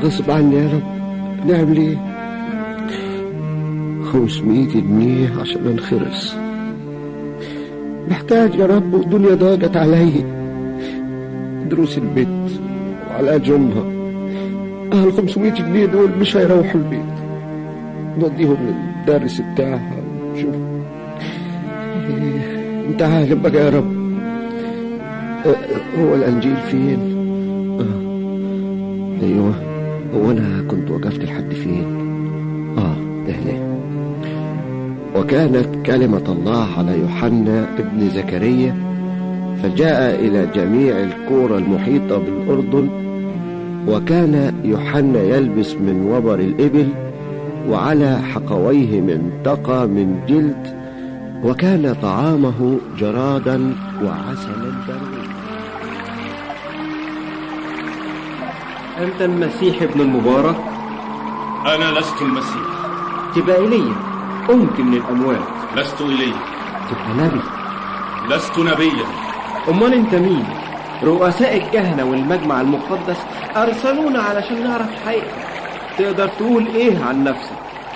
غصب عني يا رب نعمل ايه 500 جنيه عشان انخرس محتاج يا رب والدنيا ضاقت علي دروس البيت وعلى جمها اه 500 جنيه دول مش هيروحوا البيت نوديهم للمدرس بتاعها شوف إيه، انت عالم بقى يا رب آه، هو الانجيل فين آه. ايوه هو انا كنت وقفت لحد فين اه ده هنا وكانت كلمة الله على يوحنا ابن زكريا فجاء إلى جميع القرى المحيطة بالأردن وكان يوحنا يلبس من وبر الإبل وعلى حقويه منطقة من جلد وكان طعامه جرادا وعسلا بريا أنت المسيح ابن المبارك أنا لست المسيح تبقى إيليا قمت من الأموات لست إلي تبقى نبي لست نبيا أمال أنت مين؟ رؤساء الكهنة والمجمع المقدس أرسلونا علشان نعرف الحقيقة تقدر تقول إيه عن نفسك؟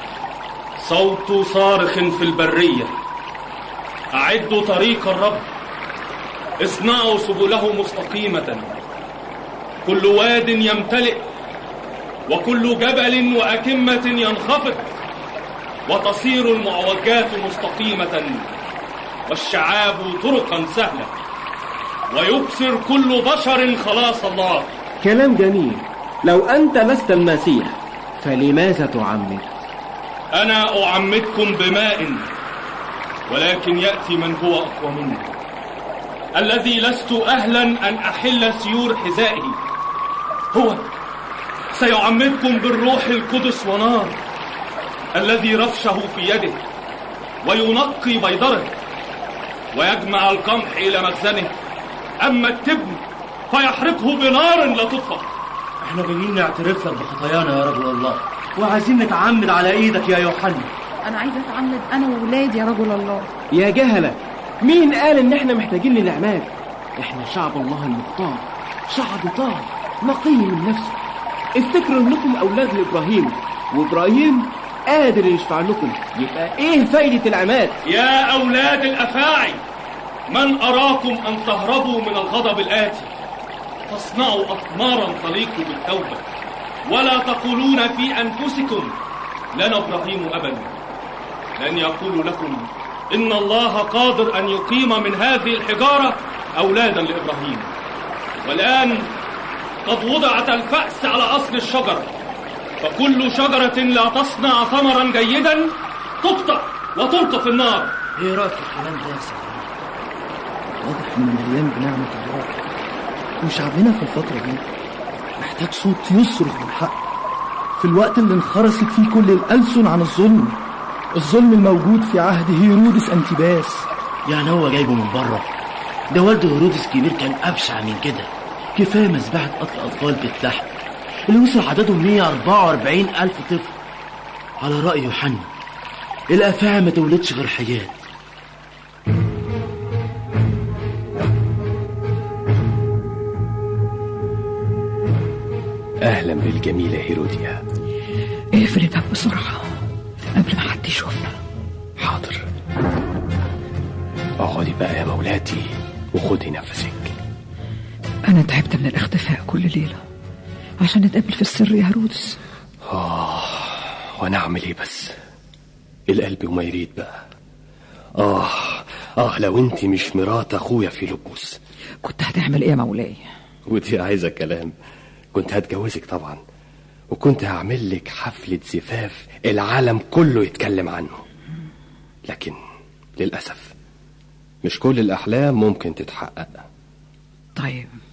صوت صارخ في البرية أعدوا طريق الرب اصنعوا سبله مستقيمة كل واد يمتلئ وكل جبل وأكمة ينخفض وتصير المعوجات مستقيمة والشعاب طرقا سهلة ويبصر كل بشر خلاص الله كلام جميل لو أنت لست المسيح فلماذا تعمد؟ أنا أعمدكم بماء ولكن يأتي من هو أقوى مني الذي لست أهلا أن أحل سيور حذائه هو سيعمدكم بالروح القدس ونار الذي رفشه في يده وينقي بيضره ويجمع القمح إلى مخزنه أما التبن فيحرقه بنار لا تطفأ احنا جايين نعترف لك بخطايانا يا رجل الله وعايزين نتعمد على ايدك يا يوحنا أنا عايزة أتعمد أنا وولادي يا رجل الله يا جهلة مين قال إن إحنا محتاجين للأعمال؟ إحنا شعب الله المختار شعب طاهر نقي من نفسه افتكروا إنكم أولاد لإبراهيم وإبراهيم قادر يشفع لكم يبقى إيه فايدة العماد؟ يا أولاد الأفاعي من أراكم أن تهربوا من الغضب الآتي تصنعوا أثمارا تليق بالتوبة ولا تقولون في أنفسكم لنا إبراهيم أبا لن يقول لكم إن الله قادر أن يقيم من هذه الحجارة أولادا لإبراهيم والآن قد وضعت الفأس على أصل الشجرة فكل شجرة لا تصنع ثمرا جيدا تقطع وتلقى في النار ايه رايك في الكلام ده يا سيدي واضح انه مليان بنعمة الله وشعبنا في الفترة دي محتاج صوت يصرخ بالحق في الوقت اللي انخرست فيه كل الألسن عن الظلم الظلم الموجود في عهد هيرودس أنتيباس يعني هو جايبه من بره ده والد هيرودس كبير كان ابشع من كده كفايه مذبحه قتل اطفال تتلحق اللي وصل عددهم 144 الف طفل على راي يوحنا الافاعي ما تولدش غير حياه أهلا بالجميلة هيروديا اقفل بسرعة قبل ما حد يشوفنا حاضر اقعدي بقى يا مولاتي وخدي نفسك أنا تعبت من الاختفاء كل ليلة عشان نتقابل في السر يا هرودس آه وأنا أعمل إيه بس القلب وما يريد بقى آه آه لو أنت مش مرات أخويا فيلبس كنت هتعمل إيه يا مولاي ودي عايزة كلام كنت هتجوزك طبعا وكنت هعمل لك حفلة زفاف العالم كله يتكلم عنه لكن للأسف مش كل الأحلام ممكن تتحقق طيب